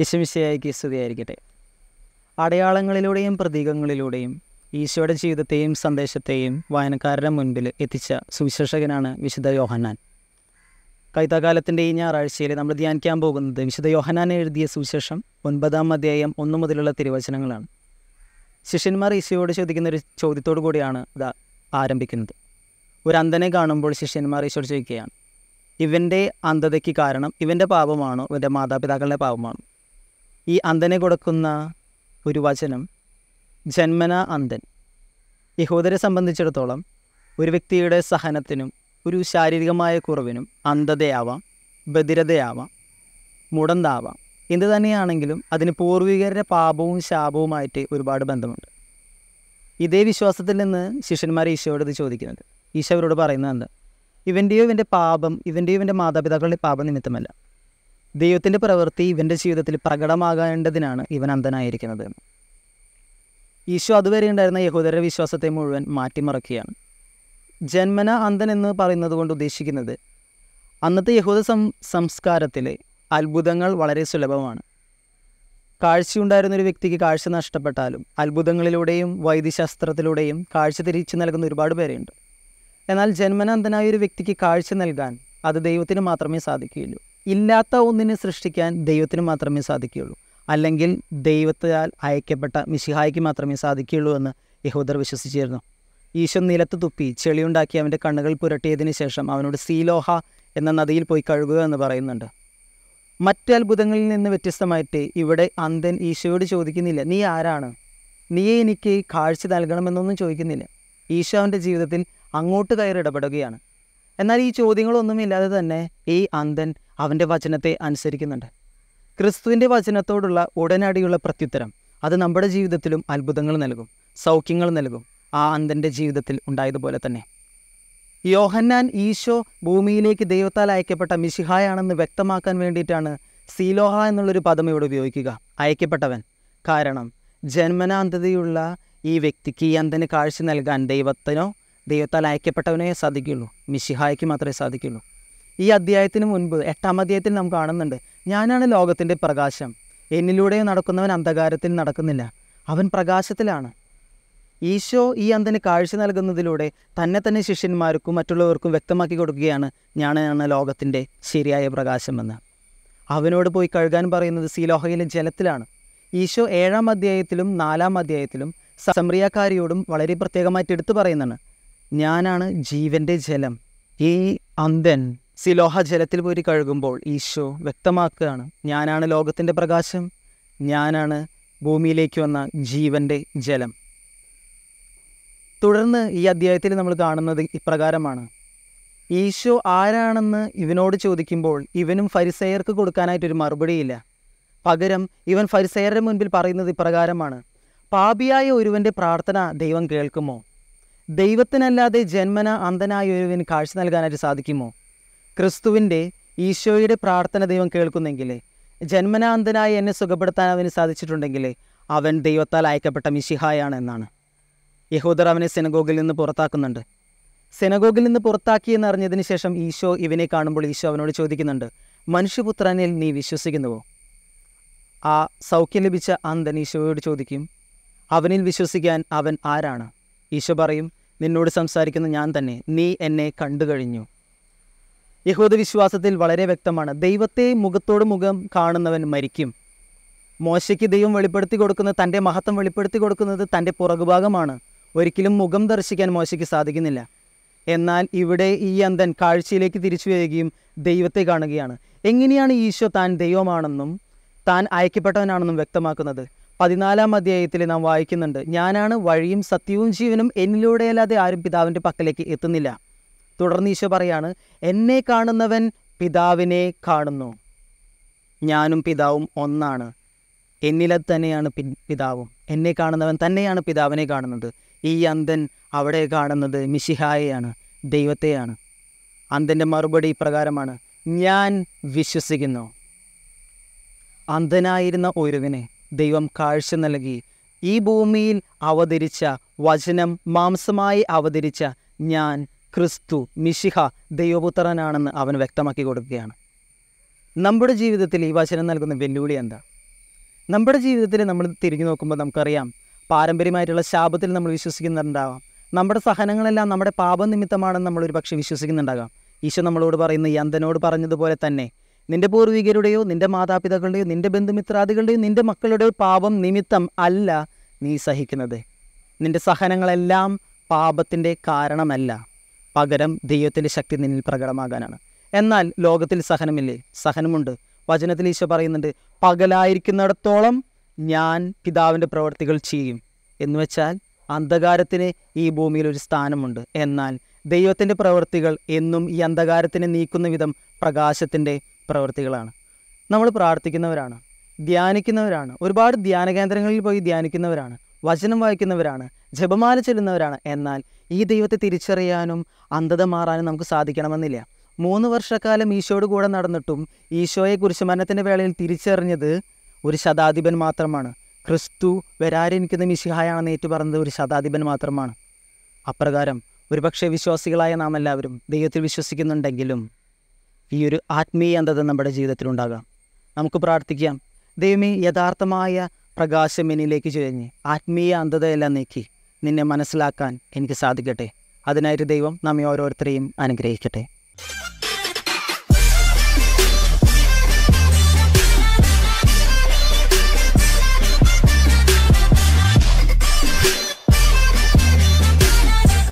യശമിശയായിക്ക് സ്തുതിയായിരിക്കട്ടെ അടയാളങ്ങളിലൂടെയും പ്രതീകങ്ങളിലൂടെയും ഈശോയുടെ ജീവിതത്തെയും സന്ദേശത്തെയും വായനക്കാരുടെ മുൻപിൽ എത്തിച്ച സുവിശേഷകനാണ് വിശുദ്ധ യോഹന്നാൻ കൈത്താകാലത്തിൻ്റെ ഈ ഞായറാഴ്ചയിൽ നമ്മൾ ധ്യാനിക്കാൻ പോകുന്നത് വിശുദ്ധ യോഹന്നാൻ എഴുതിയ സുവിശേഷം ഒൻപതാം അധ്യായം ഒന്നു മുതലുള്ള തിരുവചനങ്ങളാണ് ശിഷ്യന്മാർ ഈശോയോട് ചോദിക്കുന്ന ഒരു ചോദ്യത്തോടു കൂടിയാണ് ഇത് ആരംഭിക്കുന്നത് ഒരു അന്ധനെ കാണുമ്പോൾ ശിഷ്യന്മാർ ഈശോട് ചോദിക്കുകയാണ് ഇവൻ്റെ അന്ധതയ്ക്ക് കാരണം ഇവൻ്റെ പാപമാണോ ഇവൻ്റെ മാതാപിതാക്കളുടെ പാപമാണോ ഈ അന്ധനെ കൊടുക്കുന്ന ഒരു വചനം ജന്മന അന്ധൻ യഹൂദരെ സംബന്ധിച്ചിടത്തോളം ഒരു വ്യക്തിയുടെ സഹനത്തിനും ഒരു ശാരീരികമായ കുറവിനും അന്ധതയാവാം ബധിരതയാവാം മുടന്താവാം എന്ത് തന്നെയാണെങ്കിലും അതിന് പൂർവികരുടെ പാപവും ശാപവുമായിട്ട് ഒരുപാട് ബന്ധമുണ്ട് ഇതേ വിശ്വാസത്തിൽ നിന്ന് ശിഷ്യന്മാർ ഈശോയോട് ഇത് ചോദിക്കുന്നത് ഈശോ അവരോട് പറയുന്നത് എന്താ ഇവൻ്റെയോ ഇവൻ്റെ പാപം ഇവൻ്റെയോ ഇവൻ്റെ മാതാപിതാക്കളുടെ പാപം നിമിത്തമല്ല ദൈവത്തിൻ്റെ പ്രവൃത്തി ഇവൻ്റെ ജീവിതത്തിൽ പ്രകടമാകേണ്ടതിനാണ് ഇവൻ അന്ധനായിരിക്കുന്നത് എന്ന് ഈശോ അതുവരെ ഉണ്ടായിരുന്ന യഹൂദരുടെ വിശ്വാസത്തെ മുഴുവൻ മാറ്റിമറക്കുകയാണ് ജന്മന അന്ധൻ എന്ന് പറയുന്നത് കൊണ്ട് ഉദ്ദേശിക്കുന്നത് അന്നത്തെ യഹൂദ സം സംസ്കാരത്തിൽ അത്ഭുതങ്ങൾ വളരെ സുലഭമാണ് കാഴ്ചയുണ്ടായിരുന്ന ഒരു വ്യക്തിക്ക് കാഴ്ച നഷ്ടപ്പെട്ടാലും അത്ഭുതങ്ങളിലൂടെയും വൈദ്യശാസ്ത്രത്തിലൂടെയും കാഴ്ച തിരിച്ചു നൽകുന്ന ഒരുപാട് പേരുണ്ട് എന്നാൽ ജന്മനാന്തനായ ഒരു വ്യക്തിക്ക് കാഴ്ച നൽകാൻ അത് ദൈവത്തിന് മാത്രമേ സാധിക്കുകയുള്ളൂ ഇല്ലാത്ത ഒന്നിനെ സൃഷ്ടിക്കാൻ ദൈവത്തിന് മാത്രമേ സാധിക്കുകയുള്ളൂ അല്ലെങ്കിൽ ദൈവത്താൽ അയക്കപ്പെട്ട മിശിഹായ്ക്ക് മാത്രമേ സാധിക്കുകയുള്ളൂ എന്ന് യഹൂദർ വിശ്വസിച്ചിരുന്നു ഈശോ നിലത്ത് തുപ്പി ചെളിയുണ്ടാക്കി അവൻ്റെ കണ്ണുകൾ പുരട്ടിയതിന് ശേഷം അവനോട് സീലോഹ എന്ന നദിയിൽ പോയി കഴുകുക എന്ന് പറയുന്നുണ്ട് മറ്റ് അത്ഭുതങ്ങളിൽ നിന്ന് വ്യത്യസ്തമായിട്ട് ഇവിടെ അന്ധൻ ഈശോയോട് ചോദിക്കുന്നില്ല നീ ആരാണ് നീ എനിക്ക് കാഴ്ച നൽകണമെന്നൊന്നും ചോദിക്കുന്നില്ല ഈശോ അവൻ്റെ ജീവിതത്തിൽ അങ്ങോട്ട് കയറിടപെടുകയാണ് എന്നാൽ ഈ ചോദ്യങ്ങളൊന്നുമില്ലാതെ തന്നെ ഈ അന്ധൻ അവൻ്റെ വചനത്തെ അനുസരിക്കുന്നുണ്ട് ക്രിസ്തുവിൻ്റെ വചനത്തോടുള്ള ഉടനടിയുള്ള പ്രത്യുത്തരം അത് നമ്മുടെ ജീവിതത്തിലും അത്ഭുതങ്ങൾ നൽകും സൗഖ്യങ്ങൾ നൽകും ആ അന്ധൻ്റെ ജീവിതത്തിൽ ഉണ്ടായതുപോലെ തന്നെ യോഹന്നാൻ ഈശോ ഭൂമിയിലേക്ക് ദൈവത്താൽ അയക്കപ്പെട്ട മിശിഹായാണെന്ന് വ്യക്തമാക്കാൻ വേണ്ടിയിട്ടാണ് സീലോഹ എന്നുള്ളൊരു പദം ഇവിടെ ഉപയോഗിക്കുക അയക്കപ്പെട്ടവൻ കാരണം ജന്മനാന്തതയുള്ള ഈ വ്യക്തിക്ക് ഈ അന്ധന് കാഴ്ച നൽകാൻ ദൈവത്തിനോ ദൈവത്താൽ അയക്കപ്പെട്ടവനേ സാധിക്കുള്ളൂ മിശിഹായ്ക്ക് മാത്രമേ സാധിക്കുള്ളൂ ഈ അധ്യായത്തിന് മുൻപ് എട്ടാം അധ്യായത്തിൽ നാം കാണുന്നുണ്ട് ഞാനാണ് ലോകത്തിൻ്റെ പ്രകാശം എന്നിലൂടെ നടക്കുന്നവൻ അന്ധകാരത്തിൽ നടക്കുന്നില്ല അവൻ പ്രകാശത്തിലാണ് ഈശോ ഈ അന്ധന് കാഴ്ച നൽകുന്നതിലൂടെ തന്നെ തന്നെ ശിഷ്യന്മാർക്കും മറ്റുള്ളവർക്കും വ്യക്തമാക്കി കൊടുക്കുകയാണ് ഞാനാണ് ലോകത്തിൻ്റെ ശരിയായ പ്രകാശമെന്ന് അവനോട് പോയി കഴുകാൻ പറയുന്നത് സീലോഹയിലെ ജലത്തിലാണ് ഈശോ ഏഴാം അധ്യായത്തിലും നാലാം അധ്യായത്തിലും സമറിയാക്കാരിയോടും വളരെ പ്രത്യേകമായിട്ട് എടുത്തു പറയുന്നതാണ് ഞാനാണ് ജീവൻ്റെ ജലം ഈ അന്ധൻ സിലോഹ ജലത്തിൽ പോയി കഴുകുമ്പോൾ ഈശോ വ്യക്തമാക്കുകയാണ് ഞാനാണ് ലോകത്തിൻ്റെ പ്രകാശം ഞാനാണ് ഭൂമിയിലേക്ക് വന്ന ജീവൻ്റെ ജലം തുടർന്ന് ഈ അധ്യായത്തിൽ നമ്മൾ കാണുന്നത് ഇപ്രകാരമാണ് ഈശോ ആരാണെന്ന് ഇവനോട് ചോദിക്കുമ്പോൾ ഇവനും ഫരിസയർക്ക് കൊടുക്കാനായിട്ടൊരു മറുപടിയില്ല പകരം ഇവൻ ഫരിസയരുടെ മുൻപിൽ പറയുന്നത് ഇപ്രകാരമാണ് പാപിയായ ഒരുവൻ്റെ പ്രാർത്ഥന ദൈവം കേൾക്കുമോ ദൈവത്തിനല്ലാതെ ജന്മന അന്ധനായ ഒരുവന് കാഴ്ച നൽകാനായിട്ട് സാധിക്കുമോ ക്രിസ്തുവിൻ്റെ ഈശോയുടെ പ്രാർത്ഥന ദൈവം കേൾക്കുന്നെങ്കിൽ ജന്മനാന്തനായി എന്നെ സുഖപ്പെടുത്താൻ അവന് സാധിച്ചിട്ടുണ്ടെങ്കിൽ അവൻ ദൈവത്താൽ അയക്കപ്പെട്ട മിശിഹായാണ് എന്നാണ് യഹൂദർ അവനെ സെനഗോഗിൽ നിന്ന് പുറത്താക്കുന്നുണ്ട് സെനഗോഗിൽ നിന്ന് പുറത്താക്കി എന്നറിഞ്ഞതിന് ശേഷം ഈശോ ഇവനെ കാണുമ്പോൾ ഈശോ അവനോട് ചോദിക്കുന്നുണ്ട് മനുഷ്യപുത്രനിൽ നീ വിശ്വസിക്കുന്നുവോ ആ സൗഖ്യം ലഭിച്ച അന്ധൻ ഈശോയോട് ചോദിക്കും അവനിൽ വിശ്വസിക്കാൻ അവൻ ആരാണ് ഈശോ പറയും നിന്നോട് സംസാരിക്കുന്ന ഞാൻ തന്നെ നീ എന്നെ കണ്ടു കഴിഞ്ഞു യഹൂദ വിശ്വാസത്തിൽ വളരെ വ്യക്തമാണ് ദൈവത്തെ മുഖത്തോട് മുഖം കാണുന്നവൻ മരിക്കും മോശയ്ക്ക് ദൈവം വെളിപ്പെടുത്തി കൊടുക്കുന്നത് തൻ്റെ മഹത്വം വെളിപ്പെടുത്തി കൊടുക്കുന്നത് തൻ്റെ പുറകുഭാഗമാണ് ഒരിക്കലും മുഖം ദർശിക്കാൻ മോശയ്ക്ക് സാധിക്കുന്നില്ല എന്നാൽ ഇവിടെ ഈ അന്ധൻ കാഴ്ചയിലേക്ക് തിരിച്ചു വരികയും ദൈവത്തെ കാണുകയാണ് എങ്ങനെയാണ് ഈശോ താൻ ദൈവമാണെന്നും താൻ അയക്കപ്പെട്ടവനാണെന്നും വ്യക്തമാക്കുന്നത് പതിനാലാം അധ്യായത്തിൽ നാം വായിക്കുന്നുണ്ട് ഞാനാണ് വഴിയും സത്യവും ജീവനും എന്നിലൂടെയല്ലാതെ ആരും പിതാവിൻ്റെ പക്കലേക്ക് എത്തുന്നില്ല തുടർന്ന് ഈശോ പറയാണ് എന്നെ കാണുന്നവൻ പിതാവിനെ കാണുന്നു ഞാനും പിതാവും ഒന്നാണ് എന്നിലെ തന്നെയാണ് പി പിതാവും എന്നെ കാണുന്നവൻ തന്നെയാണ് പിതാവിനെ കാണുന്നത് ഈ അന്ധൻ അവിടെ കാണുന്നത് മിശിഹായെയാണ് ദൈവത്തെയാണ് അന്ധൻ്റെ മറുപടി ഇപ്രകാരമാണ് ഞാൻ വിശ്വസിക്കുന്നു അന്ധനായിരുന്ന ഒരുവിനെ ദൈവം കാഴ്ച നൽകി ഈ ഭൂമിയിൽ അവതരിച്ച വചനം മാംസമായി അവതരിച്ച ഞാൻ ക്രിസ്തു മിശിഹ ദൈവപുത്രനാണെന്ന് അവൻ വ്യക്തമാക്കി കൊടുക്കുകയാണ് നമ്മുടെ ജീവിതത്തിൽ ഈ വചനം നൽകുന്ന വെല്ലുവിളി എന്താ നമ്മുടെ ജീവിതത്തിൽ നമ്മൾ തിരിഞ്ഞു നോക്കുമ്പോൾ നമുക്കറിയാം പാരമ്പര്യമായിട്ടുള്ള ശാപത്തിൽ നമ്മൾ വിശ്വസിക്കുന്നുണ്ടാവാം നമ്മുടെ സഹനങ്ങളെല്ലാം നമ്മുടെ പാപം നിമിത്തമാണെന്ന് നമ്മൾ ഒരു പക്ഷേ വിശ്വസിക്കുന്നുണ്ടാകാം ഈശോ നമ്മളോട് പറയുന്ന ഈ അന്ധനോട് പറഞ്ഞതുപോലെ തന്നെ നിന്റെ പൂർവികരുടെയോ നിന്റെ മാതാപിതാക്കളുടെയോ നിന്റെ ബന്ധുമിത്രാദികളുടെയോ നിന്റെ മക്കളുടെയോ പാപം നിമിത്തം അല്ല നീ സഹിക്കുന്നത് നിന്റെ സഹനങ്ങളെല്ലാം പാപത്തിൻ്റെ കാരണമല്ല പകരം ദൈവത്തിൻ്റെ ശക്തി നിന്നിൽ പ്രകടമാകാനാണ് എന്നാൽ ലോകത്തിൽ സഹനമില്ലേ സഹനമുണ്ട് വചനത്തിൽ ഈശോ പറയുന്നുണ്ട് പകലായിരിക്കുന്നിടത്തോളം ഞാൻ പിതാവിൻ്റെ പ്രവർത്തികൾ ചെയ്യും എന്ന് വെച്ചാൽ അന്ധകാരത്തിന് ഈ ഭൂമിയിൽ ഒരു സ്ഥാനമുണ്ട് എന്നാൽ ദൈവത്തിൻ്റെ പ്രവൃത്തികൾ എന്നും ഈ അന്ധകാരത്തിനെ നീക്കുന്ന വിധം പ്രകാശത്തിൻ്റെ പ്രവൃത്തികളാണ് നമ്മൾ പ്രാർത്ഥിക്കുന്നവരാണ് ധ്യാനിക്കുന്നവരാണ് ഒരുപാട് ധ്യാന കേന്ദ്രങ്ങളിൽ പോയി ധ്യാനിക്കുന്നവരാണ് വചനം വായിക്കുന്നവരാണ് ജപമാല ചെല്ലുന്നവരാണ് എന്നാൽ ഈ ദൈവത്തെ തിരിച്ചറിയാനും അന്ധത മാറാനും നമുക്ക് സാധിക്കണമെന്നില്ല മൂന്ന് വർഷക്കാലം ഈശോയോട് കൂടെ നടന്നിട്ടും ഈശോയെ കുരിശുമരണത്തിൻ്റെ വേളയിൽ തിരിച്ചറിഞ്ഞത് ഒരു ശതാധിപൻ മാത്രമാണ് ക്രിസ്തു വരാനിരിക്കുന്ന മിശിഹായാണെന്ന് ഏറ്റുപറഞ്ഞത് ഒരു ശതാധിപൻ മാത്രമാണ് അപ്രകാരം ഒരുപക്ഷെ വിശ്വാസികളായ നാം എല്ലാവരും ദൈവത്തിൽ വിശ്വസിക്കുന്നുണ്ടെങ്കിലും ഈ ഒരു ആത്മീയ അന്ധത നമ്മുടെ ജീവിതത്തിലുണ്ടാകാം നമുക്ക് പ്രാർത്ഥിക്കാം ദൈവമേ യഥാർത്ഥമായ പ്രകാശം എന്നിലേക്ക് ചുഴഞ്ഞ് ആത്മീയ അന്ധതയെല്ലാം നീക്കി നിന്നെ മനസ്സിലാക്കാൻ എനിക്ക് സാധിക്കട്ടെ അതിനായിട്ട് ദൈവം നമ്മെ ഓരോരുത്തരെയും അനുഗ്രഹിക്കട്ടെ